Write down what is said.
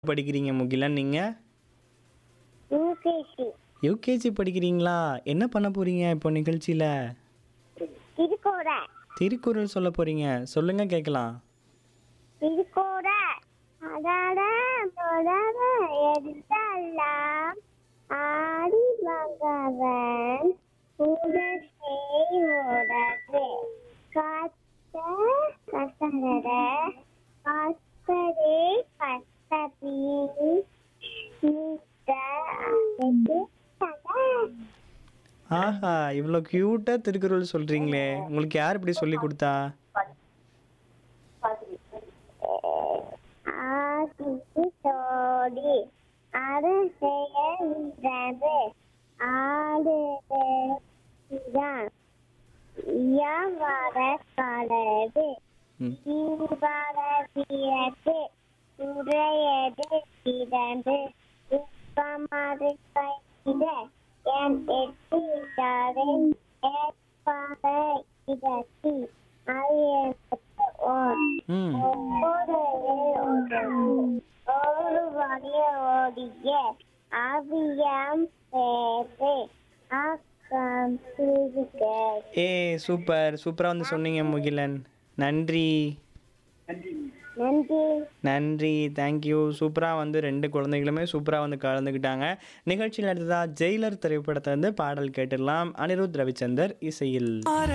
படிக்கிறீங்க முகிலன் நீங்க யூகேசி யூகேஜி படிக்கிறீங்களா என்ன பண்ண போறீங்க இப்போ நிகழ்ச்சியில திருக்கோட திருக்குறள் சொல்ல போறீங்க சொல்லுங்க கேட்கலாம் திருக்கோட அடாட தொடர எடுத்தல்லாம் ஆடி மகவன் உடசை ஓடது காத்த கசரட காத்தரே கத்தபி நீத்த அசைக்கு சட ஆஹா இவ்வளோ க்யூட்டா திருக்குறள் சொல்றீங்களே உங்களுக்கு யார் இப்படி சொல்லி கொடுத்தா ஆதிக்கு தோடி அரசைய வீரது ஆடுதான் இயவர கலது ம். தீபார வீரது உரையது பிறந்து உப்பமது கையிட என் எட்டிதாரை ஏற்பார இடத்தி அரியத்து ஓர் ம் ஒரு வழிய ஓடிய அவியம் பேரு ஆக்கம் சிறுக ஏ சூப்பர் சூப்பரா வந்து சொன்னீங்க முகிலன் நன்றி நன்றி நன்றி தேங்க்யூ சூப்பராக வந்து ரெண்டு குழந்தைகளுமே சூப்பராக வந்து கலந்துக்கிட்டாங்க நிகழ்ச்சியில் அடுத்ததாக ஜெயிலர் திரைப்படத்தை வந்து பாடல் கேட்டுடலாம் அனிருத் ரவிச்சந்தர் இசையில்